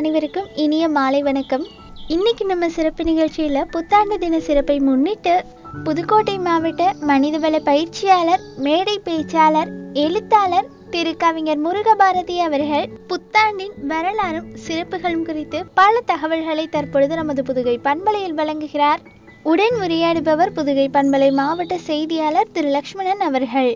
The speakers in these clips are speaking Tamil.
அனைவருக்கும் இனிய மாலை வணக்கம் இன்னைக்கு நம்ம சிறப்பு நிகழ்ச்சியில் புத்தாண்டு தின சிறப்பை முன்னிட்டு புதுக்கோட்டை மாவட்ட மனிதவள பயிற்சியாளர் மேடை பேச்சாளர் எழுத்தாளர் திரு கவிஞர் முருகபாரதி அவர்கள் புத்தாண்டின் வரலாறும் சிறப்புகளும் குறித்து பல தகவல்களை தற்பொழுது நமது புதுகை பண்பலையில் வழங்குகிறார் உடன் உரையாடுபவர் புதுகை பண்பலை மாவட்ட செய்தியாளர் திரு லக்ஷ்மணன் அவர்கள்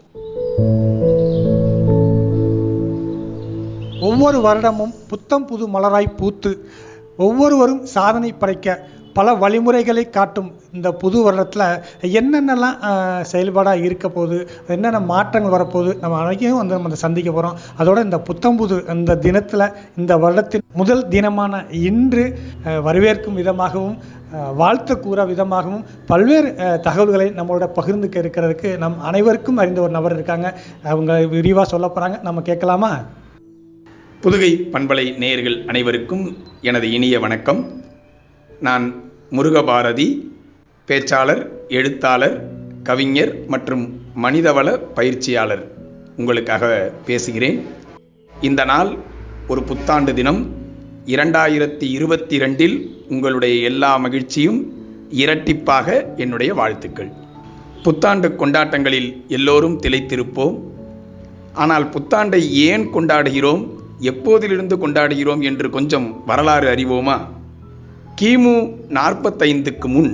ஒவ்வொரு வருடமும் புத்தம் புது மலராய் பூத்து ஒவ்வொருவரும் சாதனை படைக்க பல வழிமுறைகளை காட்டும் இந்த புது வருடத்தில் என்னென்னலாம் செயல்பாடாக இருக்க போகுது என்னென்ன மாற்றங்கள் வரப்போகுது நம்ம அனைத்தையும் வந்து நம்ம சந்திக்க போகிறோம் அதோட இந்த புத்தம் புது இந்த தினத்தில் இந்த வருடத்தின் முதல் தினமான இன்று அஹ், வரவேற்கும் விதமாகவும் அஹ், வாழ்த்து கூற விதமாகவும் பல்வேறு அஹ், தகவல்களை நம்மளோட பகிர்ந்துக்க இருக்கிறதுக்கு நம் அனைவருக்கும் அறிந்த ஒரு நபர் இருக்காங்க அவங்க விரிவாக சொல்ல போகிறாங்க நம்ம கேட்கலாமா புதுகை பண்பலை நேயர்கள் அனைவருக்கும் எனது இனிய வணக்கம் நான் முருகபாரதி பேச்சாளர் எழுத்தாளர் கவிஞர் மற்றும் மனிதவள பயிற்சியாளர் உங்களுக்காக பேசுகிறேன் இந்த நாள் ஒரு புத்தாண்டு தினம் இரண்டாயிரத்தி இருபத்தி ரெண்டில் உங்களுடைய எல்லா மகிழ்ச்சியும் இரட்டிப்பாக என்னுடைய வாழ்த்துக்கள் புத்தாண்டு கொண்டாட்டங்களில் எல்லோரும் திளைத்திருப்போம் ஆனால் புத்தாண்டை ஏன் கொண்டாடுகிறோம் எப்போதிலிருந்து கொண்டாடுகிறோம் என்று கொஞ்சம் வரலாறு அறிவோமா கிமு நாற்பத்தைந்துக்கு முன்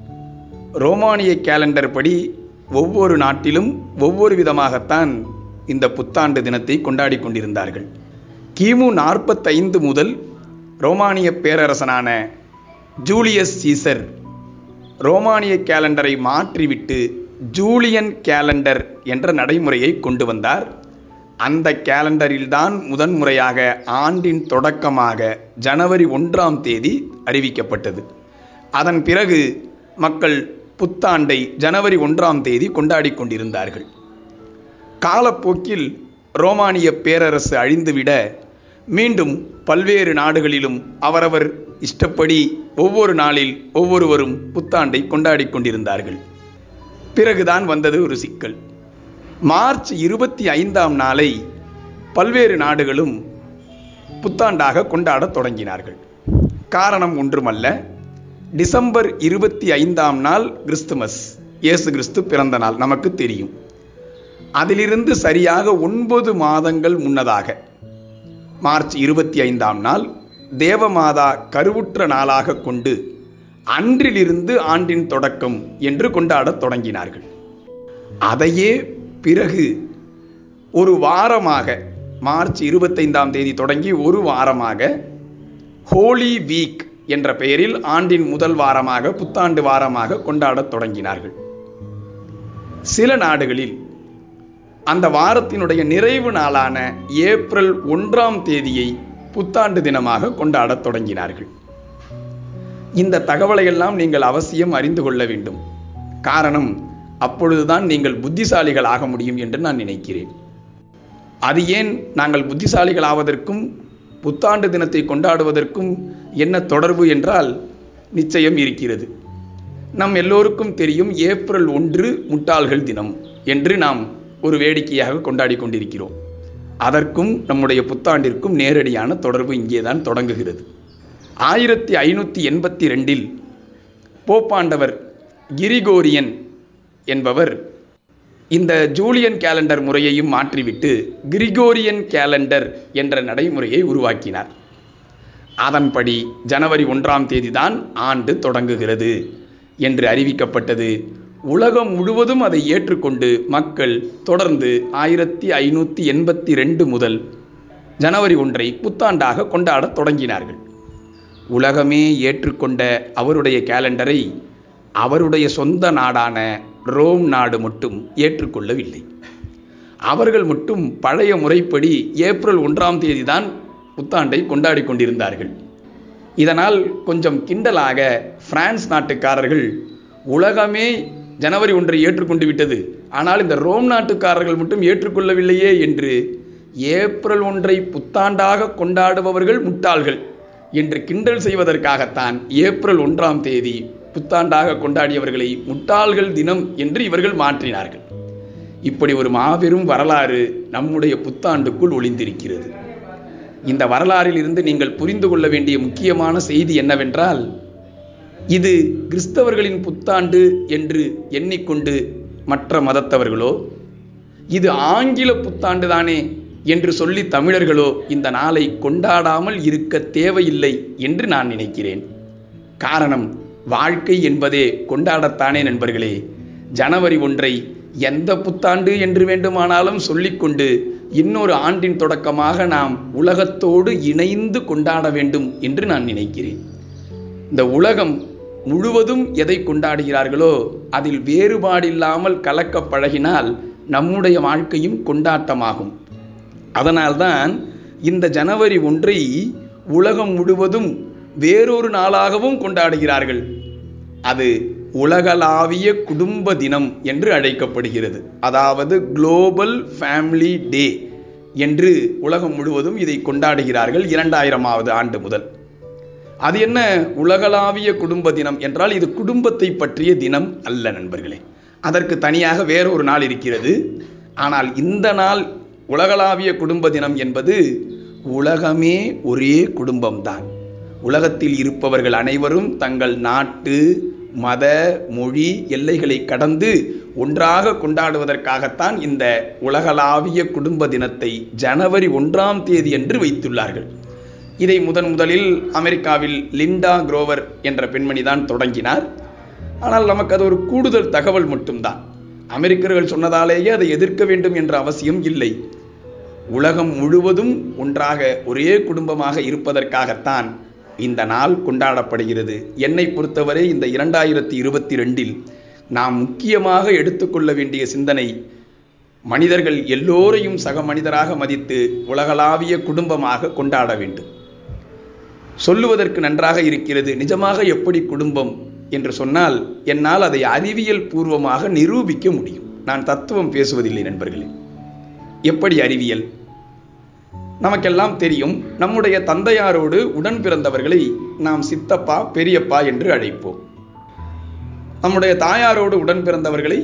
ரோமானிய கேலண்டர் படி ஒவ்வொரு நாட்டிலும் ஒவ்வொரு விதமாகத்தான் இந்த புத்தாண்டு தினத்தை கொண்டாடி கொண்டிருந்தார்கள் கிமு நாற்பத்தைந்து முதல் ரோமானிய பேரரசனான ஜூலியஸ் சீசர் ரோமானிய கேலண்டரை மாற்றிவிட்டு ஜூலியன் கேலண்டர் என்ற நடைமுறையை கொண்டு வந்தார் அந்த கேலண்டரில்தான் முதன்முறையாக ஆண்டின் தொடக்கமாக ஜனவரி ஒன்றாம் தேதி அறிவிக்கப்பட்டது அதன் பிறகு மக்கள் புத்தாண்டை ஜனவரி ஒன்றாம் தேதி கொண்டாடி கொண்டிருந்தார்கள் காலப்போக்கில் ரோமானிய பேரரசு அழிந்துவிட மீண்டும் பல்வேறு நாடுகளிலும் அவரவர் இஷ்டப்படி ஒவ்வொரு நாளில் ஒவ்வொருவரும் புத்தாண்டை கொண்டாடி கொண்டிருந்தார்கள் பிறகுதான் வந்தது ஒரு சிக்கல் மார்ச் இருபத்தி ஐந்தாம் நாளை பல்வேறு நாடுகளும் புத்தாண்டாக கொண்டாடத் தொடங்கினார்கள் காரணம் ஒன்றுமல்ல டிசம்பர் இருபத்தி ஐந்தாம் நாள் கிறிஸ்துமஸ் இயேசு கிறிஸ்து பிறந்த நாள் நமக்கு தெரியும் அதிலிருந்து சரியாக ஒன்பது மாதங்கள் முன்னதாக மார்ச் இருபத்தி ஐந்தாம் நாள் தேவமாதா கருவுற்ற நாளாக கொண்டு அன்றிலிருந்து ஆண்டின் தொடக்கம் என்று கொண்டாடத் தொடங்கினார்கள் அதையே பிறகு ஒரு வாரமாக மார்ச் இருபத்தைந்தாம் தேதி தொடங்கி ஒரு வாரமாக ஹோலி வீக் என்ற பெயரில் ஆண்டின் முதல் வாரமாக புத்தாண்டு வாரமாக கொண்டாடத் தொடங்கினார்கள் சில நாடுகளில் அந்த வாரத்தினுடைய நிறைவு நாளான ஏப்ரல் ஒன்றாம் தேதியை புத்தாண்டு தினமாக கொண்டாடத் தொடங்கினார்கள் இந்த தகவலை எல்லாம் நீங்கள் அவசியம் அறிந்து கொள்ள வேண்டும் காரணம் அப்பொழுதுதான் நீங்கள் புத்திசாலிகள் ஆக முடியும் என்று நான் நினைக்கிறேன் அது ஏன் நாங்கள் புத்திசாலிகள் ஆவதற்கும் புத்தாண்டு தினத்தை கொண்டாடுவதற்கும் என்ன தொடர்பு என்றால் நிச்சயம் இருக்கிறது நம் எல்லோருக்கும் தெரியும் ஏப்ரல் ஒன்று முட்டாள்கள் தினம் என்று நாம் ஒரு வேடிக்கையாக கொண்டாடி கொண்டிருக்கிறோம் அதற்கும் நம்முடைய புத்தாண்டிற்கும் நேரடியான தொடர்பு இங்கேதான் தொடங்குகிறது ஆயிரத்தி ஐநூற்றி எண்பத்தி ரெண்டில் போப்பாண்டவர் கிரிகோரியன் என்பவர் இந்த ஜூலியன் கேலண்டர் முறையையும் மாற்றிவிட்டு கிரிகோரியன் கேலண்டர் என்ற நடைமுறையை உருவாக்கினார் அதன்படி ஜனவரி ஒன்றாம் தேதிதான் ஆண்டு தொடங்குகிறது என்று அறிவிக்கப்பட்டது உலகம் முழுவதும் அதை ஏற்றுக்கொண்டு மக்கள் தொடர்ந்து ஆயிரத்தி ஐநூற்றி எண்பத்தி ரெண்டு முதல் ஜனவரி ஒன்றை புத்தாண்டாக கொண்டாடத் தொடங்கினார்கள் உலகமே ஏற்றுக்கொண்ட அவருடைய கேலண்டரை அவருடைய சொந்த நாடான ரோம் நாடு மட்டும் ஏற்றுக்கொள்ளவில்லை அவர்கள் மட்டும் பழைய முறைப்படி ஏப்ரல் ஒன்றாம் தேதி தான் புத்தாண்டை கொண்டாடி கொண்டிருந்தார்கள் இதனால் கொஞ்சம் கிண்டலாக பிரான்ஸ் நாட்டுக்காரர்கள் உலகமே ஜனவரி ஒன்றை ஏற்றுக்கொண்டு விட்டது ஆனால் இந்த ரோம் நாட்டுக்காரர்கள் மட்டும் ஏற்றுக்கொள்ளவில்லையே என்று ஏப்ரல் ஒன்றை புத்தாண்டாக கொண்டாடுபவர்கள் முட்டாள்கள் என்று கிண்டல் செய்வதற்காகத்தான் ஏப்ரல் ஒன்றாம் தேதி புத்தாண்டாக கொண்டாடியவர்களை முட்டாள்கள் தினம் என்று இவர்கள் மாற்றினார்கள் இப்படி ஒரு மாபெரும் வரலாறு நம்முடைய புத்தாண்டுக்குள் ஒளிந்திருக்கிறது இந்த வரலாறில் இருந்து நீங்கள் புரிந்து கொள்ள வேண்டிய முக்கியமான செய்தி என்னவென்றால் இது கிறிஸ்தவர்களின் புத்தாண்டு என்று எண்ணிக்கொண்டு மற்ற மதத்தவர்களோ இது ஆங்கில புத்தாண்டு தானே என்று சொல்லி தமிழர்களோ இந்த நாளை கொண்டாடாமல் இருக்க தேவையில்லை என்று நான் நினைக்கிறேன் காரணம் வாழ்க்கை என்பதே கொண்டாடத்தானே நண்பர்களே ஜனவரி ஒன்றை எந்த புத்தாண்டு என்று வேண்டுமானாலும் சொல்லிக்கொண்டு இன்னொரு ஆண்டின் தொடக்கமாக நாம் உலகத்தோடு இணைந்து கொண்டாட வேண்டும் என்று நான் நினைக்கிறேன் இந்த உலகம் முழுவதும் எதை கொண்டாடுகிறார்களோ அதில் வேறுபாடில்லாமல் கலக்க பழகினால் நம்முடைய வாழ்க்கையும் கொண்டாட்டமாகும் அதனால்தான் இந்த ஜனவரி ஒன்றை உலகம் முழுவதும் வேறொரு நாளாகவும் கொண்டாடுகிறார்கள் அது உலகளாவிய குடும்ப தினம் என்று அழைக்கப்படுகிறது அதாவது குளோபல் ஃபேமிலி டே என்று உலகம் முழுவதும் இதை கொண்டாடுகிறார்கள் இரண்டாயிரமாவது ஆண்டு முதல் அது என்ன உலகளாவிய குடும்ப தினம் என்றால் இது குடும்பத்தை பற்றிய தினம் அல்ல நண்பர்களே அதற்கு தனியாக வேறொரு நாள் இருக்கிறது ஆனால் இந்த நாள் உலகளாவிய குடும்ப தினம் என்பது உலகமே ஒரே குடும்பம்தான் உலகத்தில் இருப்பவர்கள் அனைவரும் தங்கள் நாட்டு மத மொழி எல்லைகளை கடந்து ஒன்றாக கொண்டாடுவதற்காகத்தான் இந்த உலகளாவிய குடும்ப தினத்தை ஜனவரி ஒன்றாம் தேதி என்று வைத்துள்ளார்கள் இதை முதன் முதலில் அமெரிக்காவில் லிண்டா குரோவர் என்ற பெண்மணி தான் தொடங்கினார் ஆனால் நமக்கு அது ஒரு கூடுதல் தகவல் மட்டும்தான் அமெரிக்கர்கள் சொன்னதாலேயே அதை எதிர்க்க வேண்டும் என்ற அவசியம் இல்லை உலகம் முழுவதும் ஒன்றாக ஒரே குடும்பமாக இருப்பதற்காகத்தான் இந்த நாள் கொண்டாடப்படுகிறது என்னை பொறுத்தவரை இந்த இரண்டாயிரத்தி இருபத்தி ரெண்டில் நாம் முக்கியமாக எடுத்துக்கொள்ள வேண்டிய சிந்தனை மனிதர்கள் எல்லோரையும் சக மனிதராக மதித்து உலகளாவிய குடும்பமாக கொண்டாட வேண்டும் சொல்லுவதற்கு நன்றாக இருக்கிறது நிஜமாக எப்படி குடும்பம் என்று சொன்னால் என்னால் அதை அறிவியல் பூர்வமாக நிரூபிக்க முடியும் நான் தத்துவம் பேசுவதில்லை நண்பர்களே எப்படி அறிவியல் நமக்கெல்லாம் தெரியும் நம்முடைய தந்தையாரோடு உடன் பிறந்தவர்களை நாம் சித்தப்பா பெரியப்பா என்று அழைப்போம் நம்முடைய தாயாரோடு உடன் பிறந்தவர்களை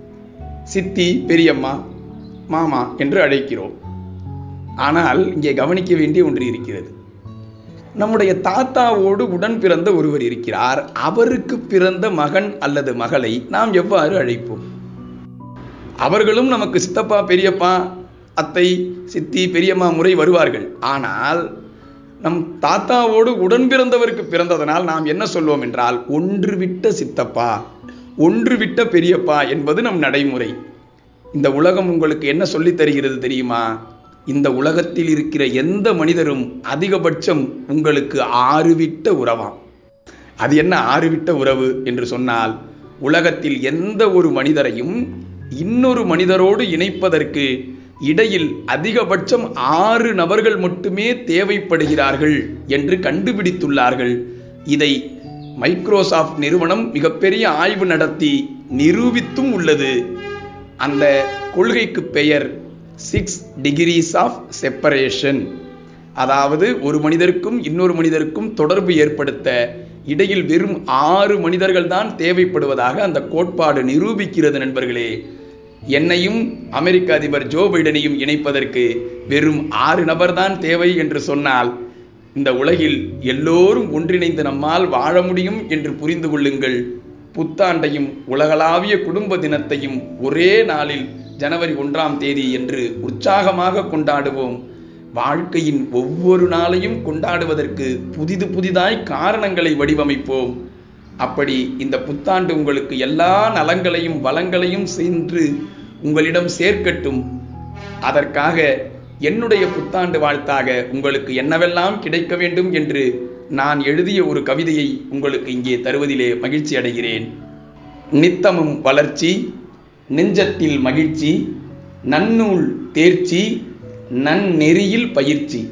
சித்தி பெரியம்மா மாமா என்று அழைக்கிறோம் ஆனால் இங்கே கவனிக்க வேண்டிய ஒன்று இருக்கிறது நம்முடைய தாத்தாவோடு உடன் பிறந்த ஒருவர் இருக்கிறார் அவருக்கு பிறந்த மகன் அல்லது மகளை நாம் எவ்வாறு அழைப்போம் அவர்களும் நமக்கு சித்தப்பா பெரியப்பா அத்தை சித்தி பெரியம்மா முறை வருவார்கள் ஆனால் நம் தாத்தாவோடு உடன் பிறந்தவருக்கு பிறந்ததனால் நாம் என்ன சொல்வோம் என்றால் ஒன்று விட்ட சித்தப்பா ஒன்று விட்ட பெரியப்பா என்பது நம் நடைமுறை இந்த உலகம் உங்களுக்கு என்ன சொல்லித் தருகிறது தெரியுமா இந்த உலகத்தில் இருக்கிற எந்த மனிதரும் அதிகபட்சம் உங்களுக்கு ஆறு விட்ட உறவாம் அது என்ன ஆறு விட்ட உறவு என்று சொன்னால் உலகத்தில் எந்த ஒரு மனிதரையும் இன்னொரு மனிதரோடு இணைப்பதற்கு இடையில் அதிகபட்சம் ஆறு நபர்கள் மட்டுமே தேவைப்படுகிறார்கள் என்று கண்டுபிடித்துள்ளார்கள் இதை மைக்ரோசாஃப்ட் நிறுவனம் மிகப்பெரிய ஆய்வு நடத்தி நிரூபித்தும் உள்ளது அந்த கொள்கைக்கு பெயர் சிக்ஸ் டிகிரிஸ் ஆஃப் செப்பரேஷன் அதாவது ஒரு மனிதருக்கும் இன்னொரு மனிதருக்கும் தொடர்பு ஏற்படுத்த இடையில் வெறும் ஆறு மனிதர்கள் தான் தேவைப்படுவதாக அந்த கோட்பாடு நிரூபிக்கிறது நண்பர்களே என்னையும் அமெரிக்க அதிபர் ஜோ பைடனையும் இணைப்பதற்கு வெறும் ஆறு நபர்தான் தேவை என்று சொன்னால் இந்த உலகில் எல்லோரும் ஒன்றிணைந்து நம்மால் வாழ முடியும் என்று புரிந்து கொள்ளுங்கள் புத்தாண்டையும் உலகளாவிய குடும்ப தினத்தையும் ஒரே நாளில் ஜனவரி ஒன்றாம் தேதி என்று உற்சாகமாக கொண்டாடுவோம் வாழ்க்கையின் ஒவ்வொரு நாளையும் கொண்டாடுவதற்கு புதிது புதிதாய் காரணங்களை வடிவமைப்போம் அப்படி இந்த புத்தாண்டு உங்களுக்கு எல்லா நலங்களையும் வளங்களையும் சென்று உங்களிடம் சேர்க்கட்டும் அதற்காக என்னுடைய புத்தாண்டு வாழ்த்தாக உங்களுக்கு என்னவெல்லாம் கிடைக்க வேண்டும் என்று நான் எழுதிய ஒரு கவிதையை உங்களுக்கு இங்கே தருவதிலே மகிழ்ச்சி அடைகிறேன் நித்தமும் வளர்ச்சி நெஞ்சத்தில் மகிழ்ச்சி நன்னூல் தேர்ச்சி நன்னெறியில் பயிற்சி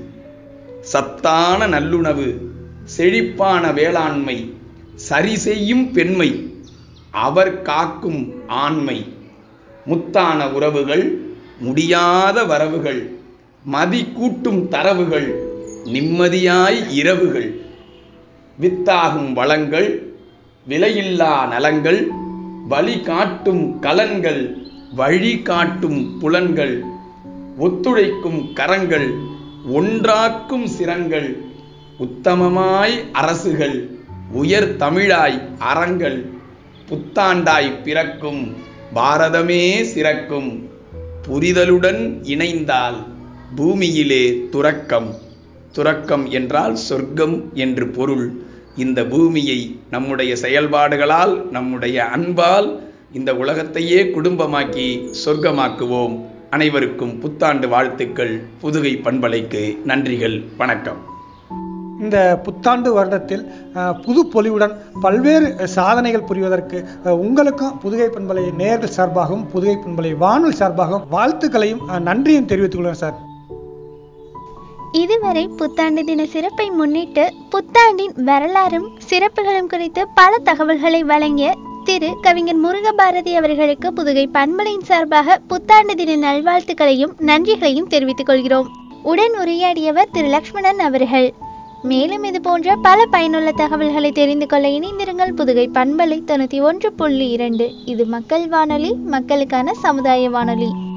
சத்தான நல்லுணவு செழிப்பான வேளாண்மை சரி செய்யும் பெண்மை அவர் காக்கும் ஆண்மை முத்தான உறவுகள் முடியாத வரவுகள் மதி கூட்டும் தரவுகள் நிம்மதியாய் இரவுகள் வித்தாகும் வளங்கள் விலையில்லா நலங்கள் வழி காட்டும் கலன்கள் வழி காட்டும் புலன்கள் ஒத்துழைக்கும் கரங்கள் ஒன்றாக்கும் சிரங்கள் உத்தமமாய் அரசுகள் உயர் தமிழாய் அறங்கள் புத்தாண்டாய் பிறக்கும் பாரதமே சிறக்கும் புரிதலுடன் இணைந்தால் பூமியிலே துறக்கம் துறக்கம் என்றால் சொர்க்கம் என்று பொருள் இந்த பூமியை நம்முடைய செயல்பாடுகளால் நம்முடைய அன்பால் இந்த உலகத்தையே குடும்பமாக்கி சொர்க்கமாக்குவோம் அனைவருக்கும் புத்தாண்டு வாழ்த்துக்கள் புதுகை பண்பலைக்கு நன்றிகள் வணக்கம் இந்த புத்தாண்டு வருடத்தில் அஹ், புது பொலிவுடன் பல்வேறு சாதனைகள் புரிவதற்கு அஹ், உங்களுக்கும் புதுகை பண்பலை நேயர்கள் சார்பாகவும் புதுகை பண்பலை வானொலி சார்பாகவும் வாழ்த்துக்களையும் அஹ், நன்றியும் தெரிவித்துக் கொள்கிறேன் சார் இதுவரை புத்தாண்டு தின சிறப்பை முன்னிட்டு புத்தாண்டின் வரலாறும் சிறப்புகளும் குறித்து பல தகவல்களை வழங்கிய திரு கவிஞர் முருகபாரதி அவர்களுக்கு புதுகை பண்பலையின் சார்பாக புத்தாண்டு தின நல்வாழ்த்துக்களையும் நன்றிகளையும் தெரிவித்துக் கொள்கிறோம் உடன் உரையாடியவர் திரு லக்ஷ்மணன் அவர்கள் மேலும் இது போன்ற பல பயனுள்ள தகவல்களை தெரிந்து கொள்ள இணைந்திருங்கள் புதுகை பண்பலை தொண்ணூற்றி ஒன்று புள்ளி இரண்டு இது மக்கள் வானொலி மக்களுக்கான சமுதாய வானொலி